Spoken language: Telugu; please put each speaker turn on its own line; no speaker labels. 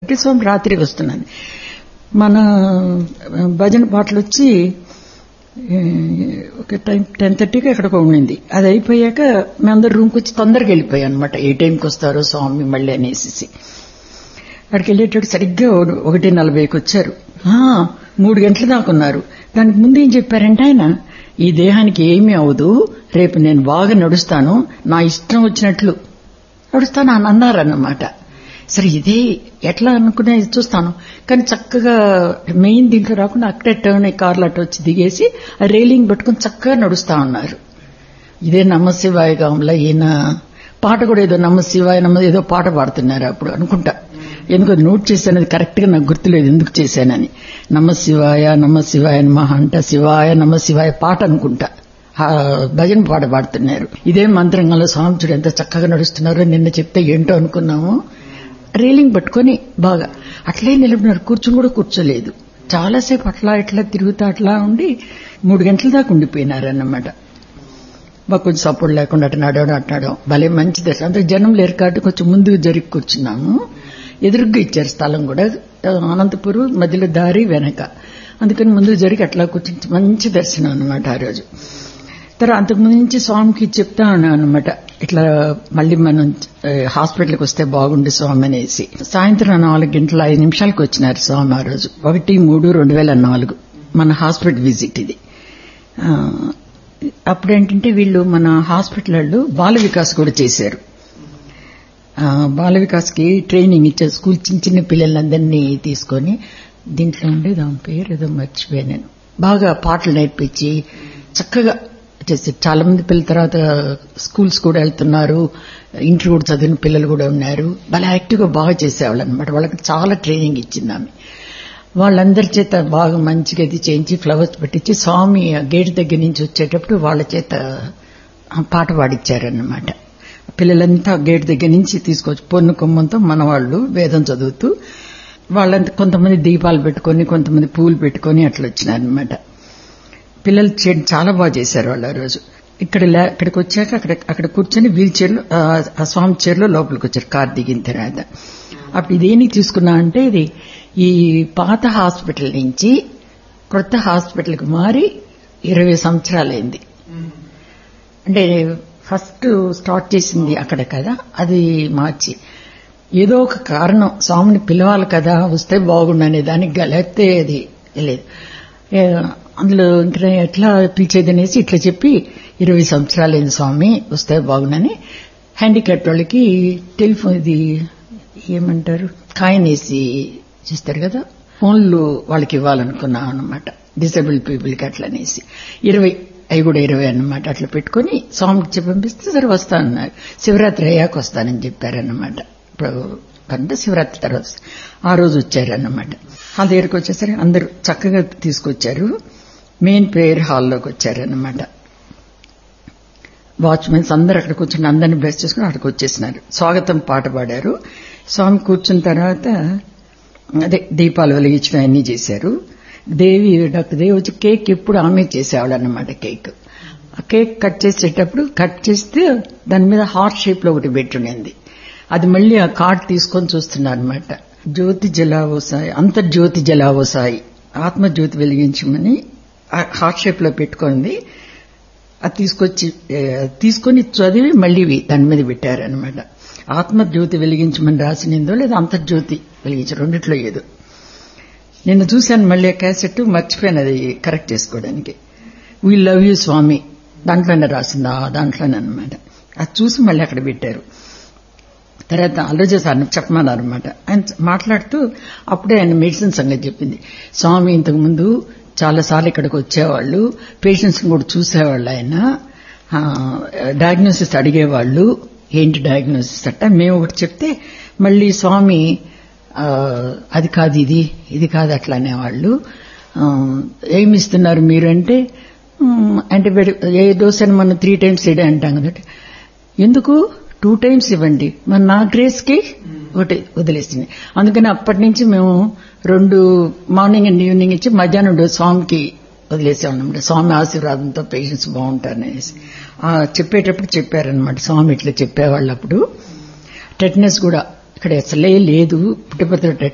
స్వామి రాత్రి వస్తున్నది మన భజన పాటలు వచ్చి ఏ, ఒక టైం టెన్ థర్టీకి ఎక్కడికో ఉండింది అది అయిపోయాక మేమందరం రూమ్కి వచ్చి తొందరగా వెళ్ళిపోయాం అనమాట ఏ టైంకి వస్తారో స్వామి మళ్ళీ అనేసి అక్కడికి వెళ్ళేటప్పుడు సరిగ్గా ఒక- ఒకటి నలభైకి వచ్చారు ఆ, మూడు గంటల దాకా ఉన్నారు దానికి ముందు ఏం చెప్పారంటే ఆయన ఈ దేహానికి ఏమీ అవదు రేపు నేను బాగా నడుస్తాను నా ఇష్టం వచ్చినట్లు నడుస్తాను అని అన్నారన్నమాట సరే ఇదే ఎట్లా అనుకునే చూస్తాను కానీ చక్కగా మెయిన్ దీంట్లో రాకుండా అక్కడే టర్న్ అయ్యి కార్లు అటు వచ్చి దిగేసి ఆ రైలింగ్ పట్టుకుని చక్కగా నడుస్తా ఉన్నారు ఇదే నమశివాయ గాంలో ఈయన పాట కూడా ఏదో నమశివాయ నమ్మ ఏదో పాట పాడుతున్నారు అప్పుడు అనుకుంటా ఎందుకు అది నోట్ చేశాను అది కరెక్ట్ గా నాకు గుర్తులేదు ఎందుకు చేశానని నమశివాయ నమశివాయ నమ అంట శివాయ నమ శివాయ పాట అనుకుంటా ఆ భజన పాట పాడుతున్నారు ఇదే మంత్రంగంలో స్వామి చూడు ఎంత చక్కగా నడుస్తున్నారో నిన్న చెప్తే ఏంటో అనుకున్నాము రైలింగ్ పట్టుకొని బాగా అట్లే నిలబడినారు కూర్చుని కూడా కూర్చోలేదు చాలాసేపు అట్లా ఇట్లా తిరుగుతా అట్లా ఉండి మూడు గంటల దాకా ఉండిపోయినారన్నమాట మాకు కొంచెం సపోర్ట్ లేకుండా అటు నడవడం అటు నడవడం భలే మంచి దర్శనం అంటే జనం లేరు కాబట్టి కొంచెం ముందుకు జరిగి కూర్చున్నాము ఎదురుగ్గా ఇచ్చారు స్థలం కూడా అనంతపురం మధ్యలో దారి వెనక అందుకని ముందుకు జరిగి అట్లా కూర్చుని మంచి దర్శనం అనమాట ఆ రోజు తర్వాత అంతకుముందు నుంచి స్వామికి చెప్తా ఉన్నాను అనమాట ఇట్లా మళ్ళీ మనం ఆ, హాస్పిటల్కి వస్తే బాగుండు స్వామి అనేసి సాయంత్రం నాలుగు గంటల ఐదు నిమిషాలకు వచ్చినారు స్వామి ఆ రోజు ఒకటి మూడు రెండు వేల నాలుగు మన హాస్పిటల్ విజిట్ ఇది ఆ, అప్పుడేంటంటే వీళ్ళు మన హాస్పిటల్లో బాల వికాస్ కూడా చేశారు ఆ, బాల వికాస్కి ట్రైనింగ్ ఇచ్చారు స్కూల్ చిన్న చిన్న పిల్లలందరినీ తీసుకొని దీంట్లో ఉండే దాని పేరు ఏదో మర్చిపోయాను నేను బాగా పాటలు నేర్పించి చక్కగా చేశారు చాలా మంది పిల్లల తర్వాత స్కూల్స్ కూడా వెళ్తున్నారు ఇంటర్ కూడా చదివిన పిల్లలు కూడా ఉన్నారు బాగా యాక్టివ్గా బాగా చేసేవాళ్ళు అనమాట వాళ్ళకి చాలా ట్రైనింగ్ ఇచ్చింది ఆమె వాళ్ళందరి చేత బాగా మంచిగా ఇది చేయించి ఫ్లవర్స్ పెట్టించి స్వామి ఆ గేట్ దగ్గర నుంచి వచ్చేటప్పుడు వాళ్ళ చేత ఆ పాట పాడిచ్చారన్నమాట పిల్లలంతా గేట్ దగ్గర నుంచి తీసుకొచ్చి పొన్ను కొమ్మంతో మన వాళ్ళు వేదం చదువుతూ వాళ్ళంతా కొంతమంది దీపాలు పెట్టుకొని కొంతమంది పూలు పెట్టుకొని అట్లా వచ్చినారనమాట పిల్లలు చే- చాలా బాగా చేశారు వాళ్ళు ఆ రోజు ఇక్కడ లే- ఇక్కడికి వచ్చాక అక్కడ అక్కడ కూర్చొని వీల్ చైర్లో ఆ, ఆ స్వామి చైర్లో లోపలికి వచ్చారు కార్ దిగిన తర్వాత అప్పుడు ఇదేనికి తీసుకున్నా అంటే ఇది ఈ పాత హాస్పిటల్ నుంచి కొత్త హాస్పిటల్కి మారి ఇరవై సంవత్సరాలైంది అంటే ఫస్ట్ స్టార్ట్ చేసింది అక్కడ కదా అది మార్చి ఏదో ఒక కారణం స్వామిని పిలవాలి కదా వస్తే బాగుండు అనే దానికి గలతే అది లేదు ఏ, అందులో ఇంకా ఎట్లా పిలిచేది అనేసి ఇట్లా చెప్పి ఇరవై సంవత్సరాలైంది స్వామి వస్తే బాగుండని హ్యాండిక్యాప్ వాళ్ళకి టెలిఫోన్ ఇది ఏమంటారు కాయిన్ వేసి చేస్తారు కదా ఫోన్లు వాళ్ళకి ఇవ్వాలనుకున్నాం అనమాట డిసేబుల్ పీపుల్కి అట్లా అనేసి ఇరవై అవి కూడా ఇరవై అన్నమాట అట్లా పెట్టుకుని స్వామికి చెప్పి పంపిస్తే సరే వస్తా అన్నారు శివరాత్రి అయ్యాక వస్తానని చెప్పారన్నమాట ఇప్పుడు అంటే శివరాత్రి తర్వాత ఆ రోజు వచ్చారన్నమాట ఆ దగ్గరికి వచ్చేసరికి అందరూ చక్కగా తీసుకొచ్చారు మెయిన్ ప్రేయర్ హాల్లోకి వచ్చారన్నమాట వాచ్మెన్స్ అందరు అక్కడ కూర్చుని అందరిని బ్లెస్ చేసుకుని అక్కడికి వచ్చేసినారు స్వాగతం పాట పాడారు స్వామి కూర్చున్న తర్వాత అదే దీపాలు వెలిగించడం అన్నీ చేశారు దేవి డాక్టర్ దేవి వచ్చి కేక్ ఎప్పుడు ఆమె చేసేవాళ్ళు అన్నమాట కేక్ ఆ కేక్ కట్ చేసేటప్పుడు కట్ చేస్తే దాని మీద హార్ట్ షేప్ లో ఒకటి పెట్టుండింది అది మళ్ళీ ఆ కార్డ్ తీసుకొని చూస్తున్నారు అనమాట జ్యోతి జలావో సాయి అంతర్జ్యోతి జలావో సాయి ఆత్మజ్యోతి వెలిగించమని ఆ హార్ట్ షేప్ లో పెట్టుకుంది అది తీసుకొచ్చి ఏ, తీసుకొని చదివి మళ్ళీ ఇవి దాని మీద పెట్టారనమాట ఆత్మజ్యోతి వెలిగించమని రాసినిందో లేదా అంతర్జ్యోతి వెలిగించి రెండిట్లో ఏదో నిన్న చూశాను మళ్ళీ ఆ క్యాసెట్ మర్చిపోయాను అది కరెక్ట్ చేసుకోవడానికి వీ లవ్ యూ స్వామి దాంట్లోనే రాసింది ఆ దాంట్లోనే అనమాట అది చూసి మళ్ళీ అక్కడ పెట్టారు తర్వాత ఆలోచన సార్ చెప్పమన్నారు అనమాట ఆయన మాట్లాడుతూ అప్పుడే ఆయన మెడిసిన్ సంగతి చెప్పింది స్వామి ఇంతకు ముందు చాలాసార్లు ఇక్కడికి వచ్చేవాళ్ళు పేషెంట్స్ కూడా చూసేవాళ్ళు ఆయన డయాగ్నోసిస్ అడిగేవాళ్ళు ఏంటి డయాగ్నోసిస్ అట్ట మేము ఒకటి చెప్తే మళ్ళీ స్వామి ఆ, అది కాదు ఇది ఇది కాదు అట్లా అనేవాళ్ళు ఆ, ఏమి ఇస్తున్నారు మీరు అంటే యాంటీబయాటిక్ ఏ డోస్ అని మనం త్రీ టైమ్స్ ఇడే అంటాం కదా ఎందుకు టూ టైమ్స్ ఇవ్వండి మరి నా గ్రేస్కి ఒకటి వదిలేసింది అందుకని అప్పటి నుంచి మేము రెండు మార్నింగ్ అండ్ ఈవినింగ్ ఇచ్చి మధ్యాహ్నం డోస్ స్వామికి వదిలేసేవాళ్ళం స్వామి ఆశీర్వాదంతో పేషెంట్స్ బాగుంటారనేసి ఆ, చెప్పేటప్పుడు చెప్పారనమాట స్వామి ఇట్లా చెప్పేవాళ్ళు అప్పుడు టెట్నెస్ కూడా ఇక్కడ అసలే లేదు పుట్టుపత్ర